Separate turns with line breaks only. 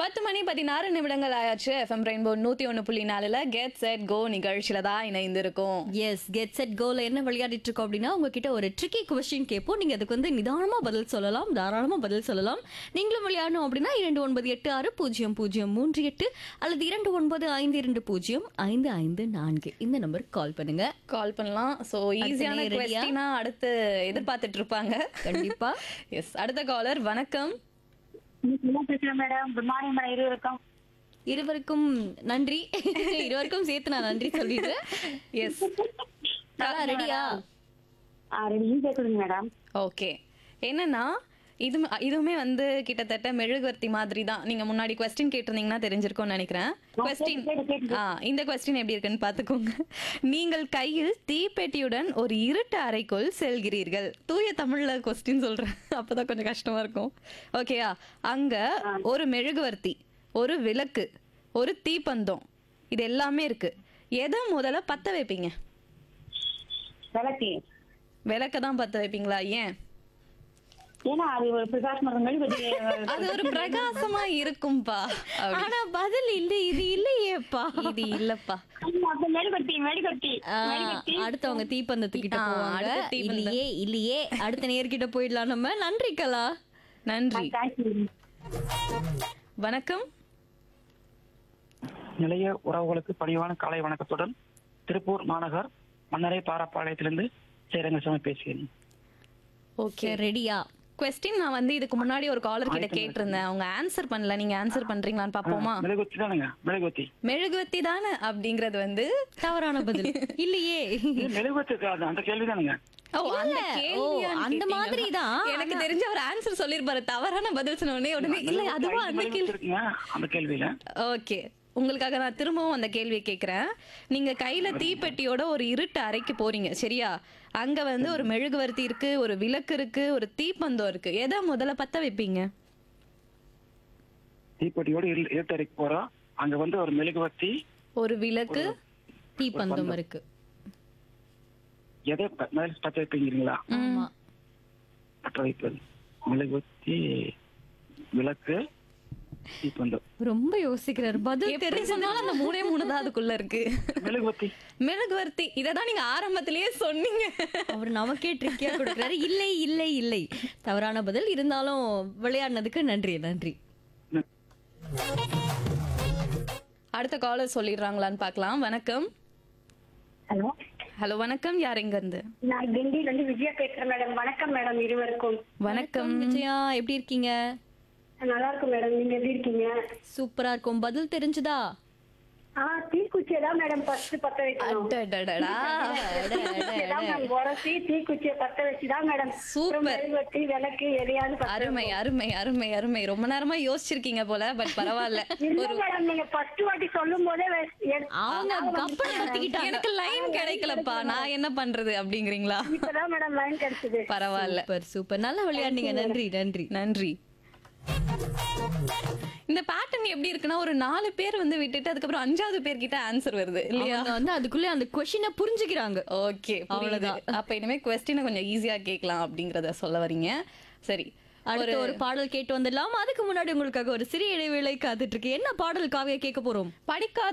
பத்து மணி பதினாறு நிமிடங்கள் ஆயாச்சு எஃப்எம் ரெயின்போ நூத்தி ஒண்ணு புள்ளி நாலுல கெட் செட் கோ நிகழ்ச்சியில தான் இணைந்திருக்கும்
எஸ் கெட் செட் கோல என்ன விளையாடிட்டு இருக்கோம் அப்படின்னா உங்ககிட்ட ஒரு ட்ரிக்கி கொஸ்டின் கேட்போம் நீங்க அதுக்கு வந்து நிதானமா பதில் சொல்லலாம் தாராளமா பதில் சொல்லலாம் நீங்களும் விளையாடணும் அப்படின்னா இரண்டு ஒன்பது எட்டு ஆறு பூஜ்ஜியம் பூஜ்ஜியம் மூன்று எட்டு அல்லது இரண்டு ஒன்பது ஐந்து இரண்டு பூஜ்ஜியம் ஐந்து ஐந்து நான்கு இந்த நம்பருக்கு கால் பண்ணுங்க
கால் பண்ணலாம் சோ ஈஸியான
ready-யா?
கொஸ்டினா அடுத்து எதிர்பார்த்துட்டு இருப்பாங்க
கண்டிப்பா
எஸ் அடுத்த காலர் வணக்கம்
என்ன பேசுறேன் மேடம் குட் மார்னிங் மேடம் இருவருக்கும்
இருவருக்கும் நன்றி இருவருக்கும் சேர்த்து நான் நன்றி சொல்லிடுறேன்
எஸ்
ரெடியா
ரெடியும் கேக்குதுங்க மேடம்
ஓகே என்னன்னா இது இதுவுமே வந்து கிட்டத்தட்ட மெழுகுவர்த்தி மாதிரி தான் நீங்க முன்னாடி கொஸ்டின் கேட்டிருந்தீங்கன்னா தெரிஞ்சிருக்கும்னு நினைக்கிறேன் கொஸ்டின்
கேட்டு, கேட்டு.
ஆ இந்த கொஸ்டின் எப்படி இருக்குன்னு பாத்துக்கோங்க நீங்கள் கையில் தீப்பெட்டியுடன் ஒரு இருட்டு அறைக்குள் செல்கிறீர்கள் தூய தமிழ்ல கொஸ்டின் சொல்றேன் அப்பதான் கொஞ்சம் கஷ்டமா இருக்கும் ஓகேயா அங்க ஒரு மெழுகுவர்த்தி ஒரு விளக்கு ஒரு தீப்பந்தம் இது எல்லாமே இருக்கு எதை முதல்ல பத்த வைப்பீங்க
விளக்கு
விளக்க தான் பத்த வைப்பீங்களா ஏன்
ஏன்னா அது ஒரு பிரகாசம் மெழுகுவர்த்தி
அது ஒரு பிரகாசமா இருக்கும்பா அப்படி.
ஆனா பதில் இல்ல இது இல்லையேப்பா
இது இல்லப்பா
அப்ப மெழுகுவர்த்தி மெழுகுவர்த்தி
ஆ,
மெழுகுவர்த்தி
அடுத்தவங்க தீப்பந்தத்துக்கிட்ட
ஆ,
போவாங்க
அடுத்த தீப்பந்தம்.
இல்லையே இல்லையே அடுத்த நேர்கிட்ட போயிடலாம் நம்ம நன்றி கலா
நன்றி
தேங்க்யூ
வணக்கம்
நிலைய உறவுகளுக்கு பணிவான காலை வணக்கத்துடன் திருப்பூர் மாநகர் மன்னரை பாரப்பாளையத்திலிருந்து சேரங்கசாமி பேசுகிறேன்
ஓகே
ரெடியா
கொஸ்டின் நான் வந்து இதுக்கு முன்னாடி ஒரு காலர் கிட்ட கேட்டிருந்தேன் அவங்க ஆன்சர் பண்ணல நீங்க ஆன்சர் பண்றீங்களான்னு பாப்போமா
மெழுகுவத்தி தானுங்க மெழுகுவத்தி
மெழுகுவத்தி தானே அப்படிங்கறது வந்து
தவறான பதில் இல்லையே
இது மெழுகுவத்தி அது அந்த கேள்வி தானுங்க
ஓ அந்த
இல்ல.
கேள்வியான்னு
ஓ, அந்த
கேட்டீங்களா?
மாதிரி தான்.
எனக்கு தெரிஞ்ச ஒரு ஆன்சர் சொல்லிருப்பாரு தவறான பதில் சொன்ன உடனே உடனே இல்ல அதுவா அந்த
மெழுகுவத்தி
கேள்வி
இருக்குங்க அந்த கேள்வியில
ஓகே உங்களுக்காக நான் திரும்பவும் அந்த கேள்வியை கேட்குறேன் நீங்க கையில தீப்பெட்டியோட ஒரு இருட்டு அறைக்கு போறீங்க சரியா அங்க வந்து ஒரு மெழுகுவர்த்தி இருக்கு ஒரு விளக்கு இருக்கு ஒரு தீப்பந்தம் இருக்கு எதை முதல்ல பத்த வைப்பீங்க
தீப்பெட்டியோடு இரு- இருட்டறைக்கு போறோம் அங்க வந்து ஒரு மெழுகுவத்தி
ஒரு விளக்கு
தீப்பந்தம் இருக்கு
எதை ப- மேல் பற்ற வைப்பீங்களா
ஆமா
பற்ற வைப்பது மெழுகுவத்தி விளக்கு தீப்பந்தம்
ரொம்ப யோசிக்கிறாரு பதில்
எப்படி
தெரிஞ்சு
சொன்னாலும் அந்த மூணே மூணு தான் அதுக்குள்ள இருக்கு
மெழுகுவத்தி
மெழுகுவர்த்தி இதை தான் நீங்க ஆரம்பத்திலேயே சொன்னீங்க
அவர் நமக்கே ட்ரிக்கியா கொடுக்குறாரு இல்லை இல்லை இல்லை தவறான பதில் இருந்தாலும் விளையாடினதுக்கு நன்றி நன்றி
அடுத்த காலர் சொல்லிடுறாங்களான்னு பார்க்கலாம் வணக்கம்
ஹலோ
ஹலோ வணக்கம் யார் எங்க இருந்து
நான் கிண்டில இருந்து விஜயா பேசுறேன் மேடம் வணக்கம் மேடம் இருவருக்கும்
வணக்கம்
விஜயா எப்படி இருக்கீங்க
நல்லா இருக்கும் மேடம் நீங்க எப்படி இருக்கீங்க
சூப்பரா இருக்கும் பதில் தெரிஞ்சுதா
ஆ தீக்குச்சியை தான் மேடம் ஃபர்ஸ்ட் பத்த வைக்கணும்
அடடடடா.
தீக்குச்சியை தான் மேடம் உரசி தீக்குச்சியை பத்த வச்சுதான் மேடம்
சூப்பர்.
மெழுகுவர்த்தி விளக்கு எதையாவது பத்த
அருமை அருமை அருமை அருமை ரொம்ப நேரமா யோசிச்சிருக்கீங்க போல பட் பரவாயில்ல
இல்ல மேடம் நீங்க ஃபர்ஸ்ட் வாட்டி சொல்லும் போதே வெ- எடு-
அவங்க கப்பல் கத்திக்கிட்டாங்க
எனக்கு லைன் கிடைக்கலப்பா நான் என்ன பண்றது அப்படிங்கிறீங்களா
இப்பதான் மேடம் லைன் கிடைச்சது
பரவாயில்ல
சூப்பர் சூப்பர் நல்லா விளையாடுனீங்க நன்றி நன்றி
நன்றி இந்த பேட்டர்ன் எப்படி இருக்குன்னா ஒரு நாலு பேர் வந்து விட்டுட்டு அதுக்கப்புறம் அஞ்சாவது பேர்கிட்ட ஆன்சர் வருது இல்லையா
அவங்க வந்து அதுக்குள்ளே அந்த கொஸ்டினை புரிஞ்சுக்கிறாங்க
ஓகே
அவ்வளவுதான்.
அவ்வளவுதான் அப்ப இனிமே கொஸ்டினை கொஞ்சம் ஈஸியா கேட்கலாம் அப்படிங்கறத சொல்ல வரீங்க சரி
அடுத்த ஒரு பாடல் கேட்டு வந்துடலாம் அதுக்கு முன்னாடி உங்களுக்காக ஒரு சிறிய இடைவேளை காத்துட்டு இருக்கு என்ன பாடல் காவியா கேட்க போறோம்
படிக்காத